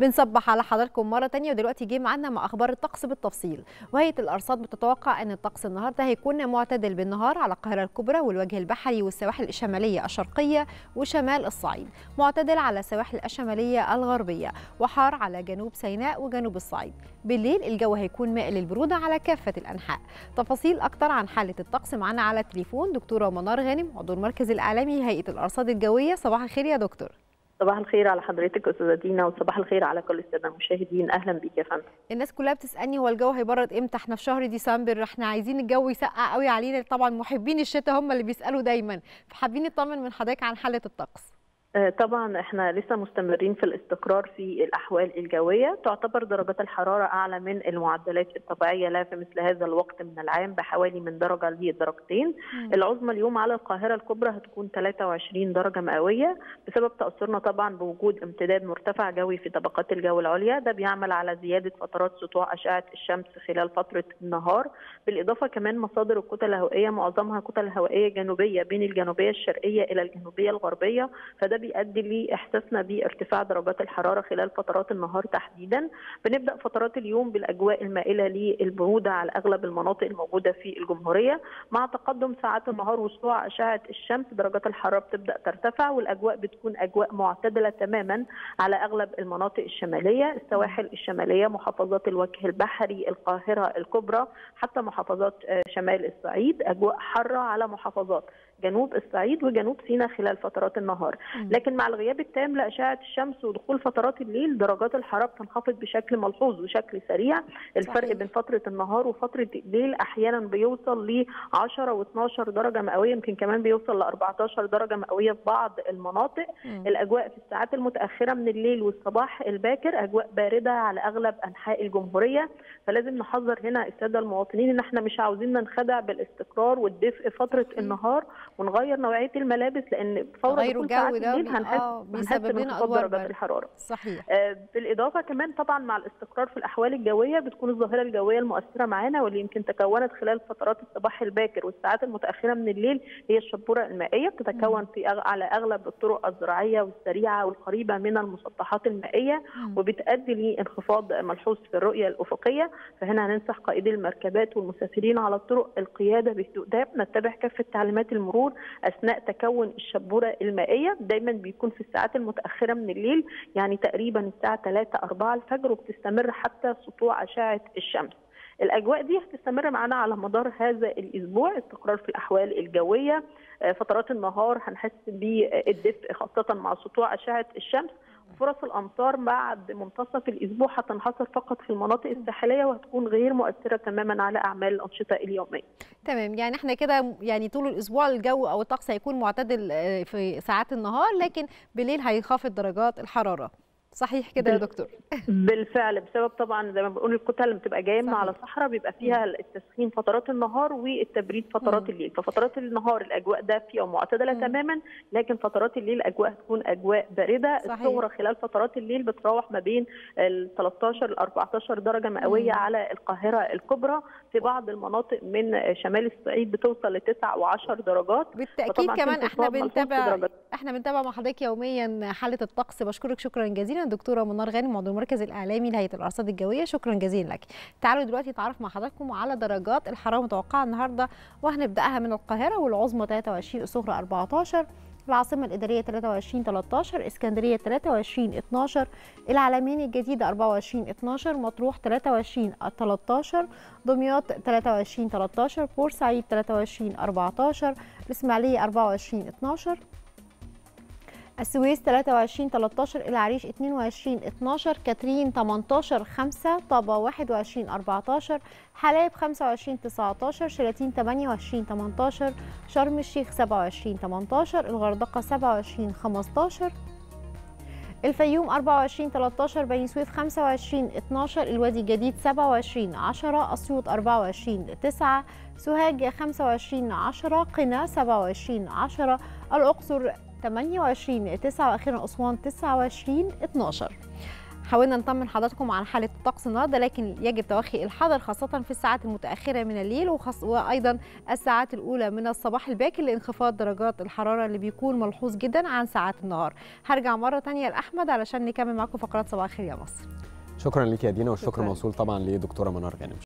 بنصبح على حضراتكم مرة تانية ودلوقتي جه معانا مع أخبار الطقس بالتفصيل وهيئة الأرصاد بتتوقع أن الطقس النهاردة هيكون معتدل بالنهار على القاهرة الكبرى والوجه البحري والسواحل الشمالية الشرقية وشمال الصعيد معتدل على السواحل الشمالية الغربية وحار على جنوب سيناء وجنوب الصعيد بالليل الجو هيكون مائل للبرودة على كافة الأنحاء تفاصيل أكتر عن حالة الطقس معانا على التليفون دكتورة منار غانم عضو المركز الإعلامي هيئة الأرصاد الجوية صباح الخير يا دكتور صباح الخير على حضرتك استاذه دينا وصباح الخير على كل الساده المشاهدين اهلا بيك يا فندم الناس كلها بتسالني هو الجو هيبرد امتى احنا في شهر ديسمبر احنا عايزين الجو يسقع قوي علينا طبعا محبين الشتاء هم اللي بيسالوا دايما فحابين نطمن من حضرتك عن حاله الطقس طبعا احنا لسه مستمرين في الاستقرار في الاحوال الجويه تعتبر درجات الحراره اعلى من المعدلات الطبيعيه لها في مثل هذا الوقت من العام بحوالي من درجه لدرجتين العظمى اليوم على القاهره الكبرى هتكون 23 درجه مئويه بسبب تاثرنا طبعا بوجود امتداد مرتفع جوي في طبقات الجو العليا ده بيعمل على زياده فترات سطوع اشعه الشمس خلال فتره النهار بالاضافه كمان مصادر الكتل الهوائيه معظمها كتل هوائيه جنوبيه بين الجنوبيه الشرقيه الى الجنوبيه الغربيه فده بيؤدي لاحساسنا بارتفاع درجات الحراره خلال فترات النهار تحديدا بنبدا فترات اليوم بالاجواء المائله للبروده على اغلب المناطق الموجوده في الجمهوريه مع تقدم ساعات النهار وسطوع اشعه الشمس درجات الحراره بتبدا ترتفع والاجواء بتكون اجواء معتدله تماما على اغلب المناطق الشماليه السواحل الشماليه محافظات الوجه البحري القاهره الكبرى حتى محافظات شمال الصعيد اجواء حاره على محافظات جنوب الصعيد وجنوب سيناء خلال فترات النهار لكن مع الغياب التام لاشعه الشمس ودخول فترات الليل درجات الحراره بتنخفض بشكل ملحوظ وشكل سريع الفرق صحيح. بين فتره النهار وفتره الليل احيانا بيوصل ل 10 و12 درجه مئويه يمكن كمان بيوصل ل 14 درجه مئويه في بعض المناطق م. الاجواء في الساعات المتاخره من الليل والصباح الباكر اجواء بارده على اغلب انحاء الجمهوريه فلازم نحذر هنا الساده المواطنين ان احنا مش عاوزين ننخدع بالاستقرار والدفء فتره م. النهار ونغير نوعيه الملابس لان فور دخول ساعات الليل هنحس هنحس بانخفاض درجات الحراره صحيح آه بالاضافه كمان طبعا مع الاستقرار في الاحوال الجويه بتكون الظاهره الجويه المؤثره معانا واللي يمكن تكونت خلال فترات الصباح الباكر والساعات المتاخره من الليل هي الشبوره المائيه بتتكون في أغ... على اغلب الطرق الزراعيه والسريعه والقريبه من المسطحات المائيه م. وبتؤدي لانخفاض ملحوظ في الرؤيه الافقيه فهنا هننصح قائدي المركبات والمسافرين على الطرق القياده بهدوء دائم نتبع كافه تعليمات المرور اثناء تكون الشبوره المائيه دايما بيكون في الساعات المتاخره من الليل يعني تقريبا الساعه 3 4 الفجر وبتستمر حتى سطوع اشعه الشمس الاجواء دي هتستمر معانا على مدار هذا الاسبوع استقرار في الاحوال الجويه فترات النهار هنحس بالدفء خاصه مع سطوع اشعه الشمس فرص الامطار بعد منتصف الاسبوع هتنحصر فقط في المناطق الساحليه وهتكون غير مؤثره تماما على اعمال الانشطه اليوميه. تمام يعني احنا كده يعني طول الاسبوع الجو او الطقس هيكون معتدل في ساعات النهار لكن بالليل هينخفض درجات الحراره. صحيح كده يا دكتور بالفعل بسبب طبعا زي ما بنقول الكتل اللي بتبقى جايه من على صحراء بيبقى فيها التسخين فترات النهار والتبريد فترات مم. الليل ففترات النهار الاجواء دافيه ومعتدله مم. تماما لكن فترات الليل الاجواء هتكون اجواء بارده الصغرى خلال فترات الليل بتراوح ما بين ال 13 ل 14 درجه مئويه مم. على القاهره الكبرى في بعض المناطق من شمال الصعيد بتوصل ل 9 و10 درجات بالتاكيد كمان احنا بنتابع احنا بنتابع مع حضرتك يوميا حاله الطقس بشكرك شكرا جزيلا دكتوره منار غانم عضو المركز الاعلامي لهيئه الارصاد الجويه شكرا جزيلا لك تعالوا دلوقتي نتعرف مع حضراتكم على درجات الحراره المتوقعه النهارده وهنبداها من القاهره والعظمى 23 الصغرى 14 العاصمة الإدارية 23 13 اسكندرية 23 12 العلمين الجديدة 24 12 مطروح 23 13 دمياط 23 13 بورسعيد 23 14 الإسماعيلية 24 12 السويس 23 13 العريش 22 12 كاترين 18 5 طابة 21 14 حلايب 25 19 شلاتين 28 18 شرم الشيخ 27 18 الغردقة 27 15 الفيوم 24 13 بني سويف 25 12 الوادي الجديد 27 10 اسيوط 24 9 سوهاج 25 10 قنا 27 10 الاقصر 28 9 واخيرا اسوان 29 12 حاولنا نطمن حضراتكم عن حاله الطقس النهارده لكن يجب توخي الحذر خاصه في الساعات المتاخره من الليل وخص... وايضا الساعات الاولى من الصباح الباكر لانخفاض درجات الحراره اللي بيكون ملحوظ جدا عن ساعات النهار هرجع مره ثانيه لاحمد علشان نكمل معاكم فقرات صباح الخير يا مصر شكرا ليك يا دينا والشكر شكراً. موصول طبعا لدكتوره منار غانم